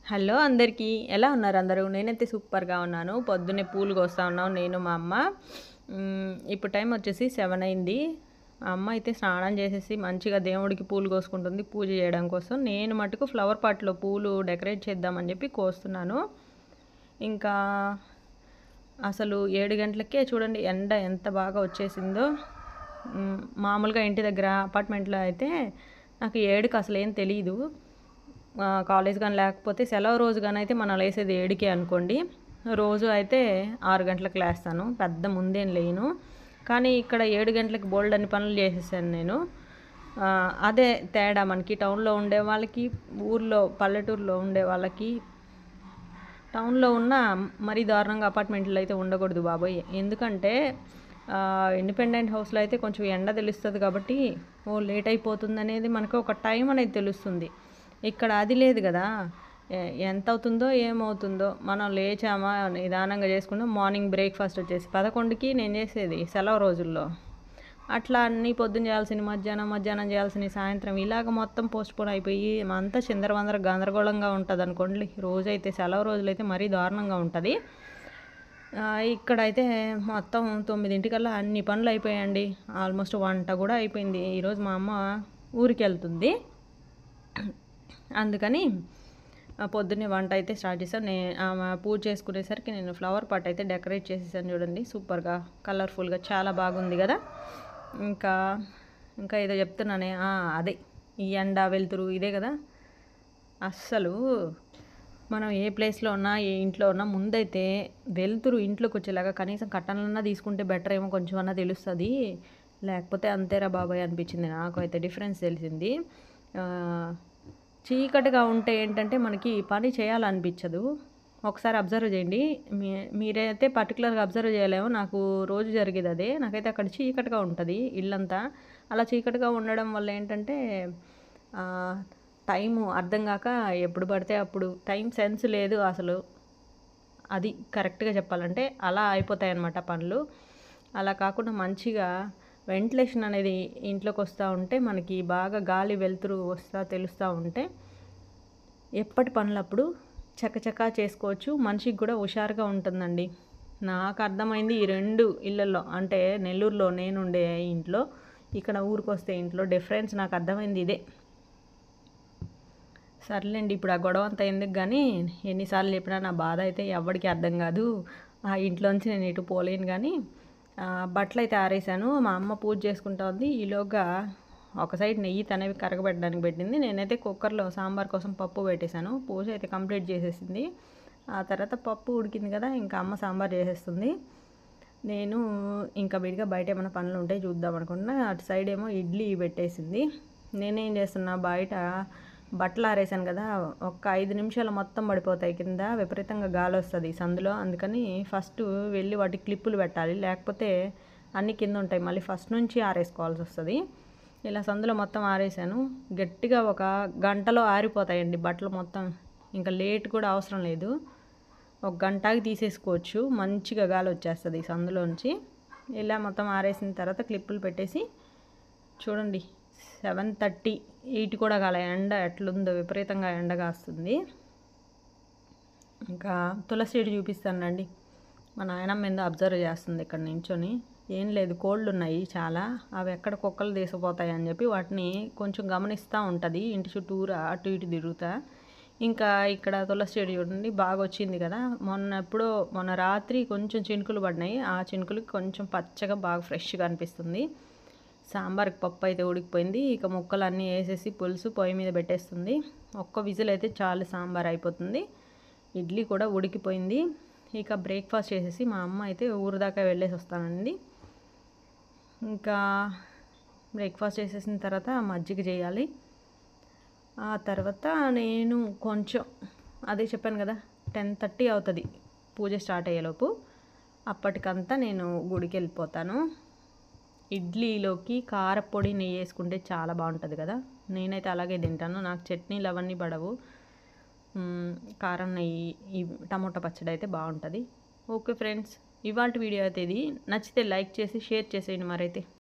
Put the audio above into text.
hello అందరికీ ఎలా ఉన్నారు అందరూ నేనైతే సూపర్గా ఉన్నాను పొద్దున్నే పూలు కోస్తా ఉన్నాను నేను మా అమ్మ మ్, ఇప్పుడు టైం వచ్చేసి సెవెన్ అయింది మా అమ్మ అయితే స్నానం చేసేసి మంచిగా దేవుడికి పూలు కోసుకుంటుంది పూజ చేయడం కోసం నేను మటుకు ఫ్లవర్ పాట్లో పూలు డెకరేట్ చేద్దామని చెప్పి కోస్తున్నాను ఇంకా అసలు ఏడు గంటలకే చూడండి ఎండ ఎంత బాగా వచ్చేసిందో మ్, మామూలుగా ఇంటి దగ్గర అపార్ట్మెంట్లో అయితే నాకు ఏడుకి అసలు ఏం తెలియదు ఆ, కాలేజ్ కానీ లేకపోతే సెలవు రోజు కానీ అయితే మనం లేసేది ఏడుకే అనుకోండి రోజు అయితే ఆరు గంటలకు లేస్తాను పెద్ద ముందేం లేను కానీ ఇక్కడ ఏడు గంటలకు బోల్డ్ అని పనులు చేసేసాను నేను ఆ, అదే తేడా మనకి టౌన్లో ఉండే వాళ్ళకి ఊర్లో పల్లెటూరులో ఉండే వాళ్ళకి టౌన్లో ఉన్న మరీ దారుణంగా అపార్ట్మెంట్లో అయితే ఉండకూడదు బాబోయ్ ఎందుకంటే ఆ, ఇండిపెండెంట్ హౌస్లో అయితే కొంచెం ఎండ తెలుస్తుంది కాబట్టి ఓ లేట్ అయిపోతుంది అనేది మనకు ఒక టైం అనేది తెలుస్తుంది ఇక్కడ అది లేదు కదా ఎ- ఎంత అవుతుందో ఏమవుతుందో మనం లేచామా నిదానంగా చేసుకున్నాం మార్నింగ్ బ్రేక్ఫాస్ట్ వచ్చేసి పదకొండుకి నేను చేసేది సెలవు రోజుల్లో అట్లా అన్నీ పొద్దున్న చేయాల్సిన మధ్యాహ్నం మధ్యాహ్నం చేయాల్సిన సాయంత్రం ఇలాగ మొత్తం పోస్ట్ పోన్ అయిపోయి అంతా చిందరవందర గందరగోళంగా ఉంటుంది అనుకోండి రోజైతే సెలవు రోజులైతే మరీ దారుణంగా ఉంటుంది ఆ, ఇక్కడైతే మొత్తం తొమ్మిదింటికల్లా అన్ని పనులు అయిపోయాయండి ఆల్మోస్ట్ వంట కూడా అయిపోయింది ఈరోజు మా అమ్మ ఊరికి వెళ్తుంది అందుకని ఆ, పొద్దున్నే వంట అయితే స్టార్ట్ చేశాను నేను ఆమె పూజ చేసుకునేసరికి నేను ఫ్లవర్ పాట్ అయితే డెకరేట్ చేసేసాను చూడండి సూపర్గా కలర్ఫుల్గా చాలా బాగుంది కదా ఇంకా ఇంకా ఏదో చెప్తున్నానే ఆ, అదే ఈ ఎండ వెలుతురు ఇదే కదా అస్సలు మనం ఏ ప్లేస్లో ఉన్నా ఏ ఇంట్లో ఉన్నా ముందైతే వెలుతురు ఇంట్లోకి వచ్చేలాగా కనీసం కట్టనలన్నా తీసుకుంటే బెటర్ ఏమో కొంచెం అన్నా తెలుస్తుంది లేకపోతే అంతేరా బాబాయ్ అనిపించింది నాకు అయితే డిఫరెన్స్ తెలిసింది ఆ, చీకటిగా ఉంటే ఏంటంటే మనకి పని చేయాలనిపించదు ఒకసారి అబ్జర్వ్ చేయండి మీ మీరైతే పర్టికులర్గా అబ్జర్వ్ చేయలేమో నాకు రోజు జరిగేది అదే నాకైతే అక్కడ చీకటిగా ఉంటుంది ఇల్లంతా అలా చీకటిగా ఉండడం వల్ల ఏంటంటే ఆ, టైము అర్థం కాక ఎప్పుడు పడితే అప్పుడు టైం సెన్స్ లేదు అసలు అది కరెక్ట్గా చెప్పాలంటే అలా అయిపోతాయి అన్నమాట పనులు అలా కాకుండా మంచిగా వెంటిలేషన్ అనేది ఇంట్లోకి వస్తూ ఉంటే మనకి బాగా గాలి వెలుతురు వస్తా తెలుస్తూ ఉంటే ఎప్పటి పనులప్పుడు చకచకా చేసుకోవచ్చు మనిషికి కూడా హుషారుగా ఉంటుందండి నాకు అర్థమైంది ఈ రెండు ఇళ్ళల్లో అంటే నెల్లూరులో నేనుండే ఇంట్లో ఇక్కడ ఊరికి వస్తే ఇంట్లో డిఫరెన్స్ నాకు అర్థమైంది ఇదే సర్లేండి ఇప్పుడు ఆ గొడవ అంతా ఎందుకు కానీ ఎన్నిసార్లు చెప్పినా నా బాధ అయితే ఎవరికి అర్థం కాదు ఆ ఇంట్లోంచి నేను ఇటు పోలేను కానీ ఆ, బట్టలు అయితే ఆరేసాను మా అమ్మ పూజ చేసుకుంటా ఉంది ఈలోగా ఒక సైడ్ నెయ్యి తనవి కరగబెట్టడానికి పెట్టింది నేనైతే కుక్కర్లో సాంబార్ కోసం పప్పు పెట్టేశాను పూజ అయితే కంప్లీట్ చేసేసింది ఆ తర్వాత పప్పు ఉడికింది కదా ఇంకా అమ్మ సాంబార్ చేసేస్తుంది నేను ఇంకా విడిగా బయట ఏమైనా పనులు ఉంటే చూద్దాం అనుకుంటున్నా అటు సైడ్ ఏమో ఇడ్లీ పెట్టేసింది నేనేం చేస్తున్నా బయట బట్టలు ఆరేసాను కదా ఒక్క ఐదు నిమిషాలు మొత్తం పడిపోతాయి కింద విపరీతంగా గాలి వస్తుంది సందులో అందుకని ఫస్ట్ వెళ్ళి వాటి క్లిప్పులు పెట్టాలి లేకపోతే అన్ని కింద ఉంటాయి మళ్ళీ ఫస్ట్ నుంచి ఆరేసుకోవాల్సి వస్తుంది ఇలా సందులో మొత్తం ఆరేసాను గట్టిగా ఒక గంటలో ఆరిపోతాయండి బట్టలు మొత్తం ఇంకా లేట్ కూడా అవసరం లేదు ఒక గంటకి తీసేసుకోవచ్చు మంచిగా గాలి వచ్చేస్తుంది ఈ సందులోంచి ఇలా మొత్తం ఆరేసిన తర్వాత క్లిప్పులు పెట్టేసి చూడండి సెవెన్ థర్టీ ఎయిట్ కూడా కాల ఎండ ఎట్లుందో విపరీతంగా ఎండ కాస్తుంది ఇంకా తులసి చెట్టు చూపిస్తానండి మా నాయనమ్మ ఏందో అబ్జర్వ్ చేస్తుంది ఇక్కడ నించొని ఏం లేదు కోళ్ళు ఉన్నాయి చాలా అవి ఎక్కడ కుక్కలు తీసిపోతాయి అని చెప్పి వాటిని కొంచెం గమనిస్తూ ఉంటుంది ఇంటి చుట్టూరా అటు ఇటు తిరుగుతా ఇంకా ఇక్కడ తులసి చెట్టు చూడండి బాగా వచ్చింది కదా మొన్న ఎప్పుడో మొన్న రాత్రి కొంచెం చినుకులు పడినాయి ఆ చినుకులకి కొంచెం పచ్చగా బాగా ఫ్రెష్గా అనిపిస్తుంది సాంబార్కి పప్పు అయితే ఉడికిపోయింది ఇక ముక్కలు అన్నీ వేసేసి పులుసు పొయ్యి మీద పెట్టేస్తుంది ఒక్క విజిల్ అయితే చాలు సాంబార్ అయిపోతుంది ఇడ్లీ కూడా ఉడికిపోయింది ఇక బ్రేక్ఫాస్ట్ చేసేసి మా అమ్మ అయితే ఊరు దాకా వెళ్ళేసి వస్తానండి ఇంకా బ్రేక్ఫాస్ట్ చేసేసిన తర్వాత మజ్జిగ చేయాలి ఆ తర్వాత నేను కొంచెం అదే చెప్పాను కదా టెన్ థర్టీ అవుతుంది పూజ స్టార్ట్ అయ్యేలోపు అప్పటికంతా నేను గుడికి వెళ్ళిపోతాను ఇడ్లీలోకి కారపొడి నెయ్యి వేసుకుంటే చాలా బాగుంటుంది కదా నేనైతే అలాగే తింటాను నాకు చట్నీలు అవన్నీ పడవు మ్మ్, కారం నెయ్యి ఈ టమోటా పచ్చడి అయితే బాగుంటుంది ఓకే ఫ్రెండ్స్ ఇవాళ వీడియో అయితే ఇది నచ్చితే లైక్ చేసి షేర్ చేసేయండి మరైతే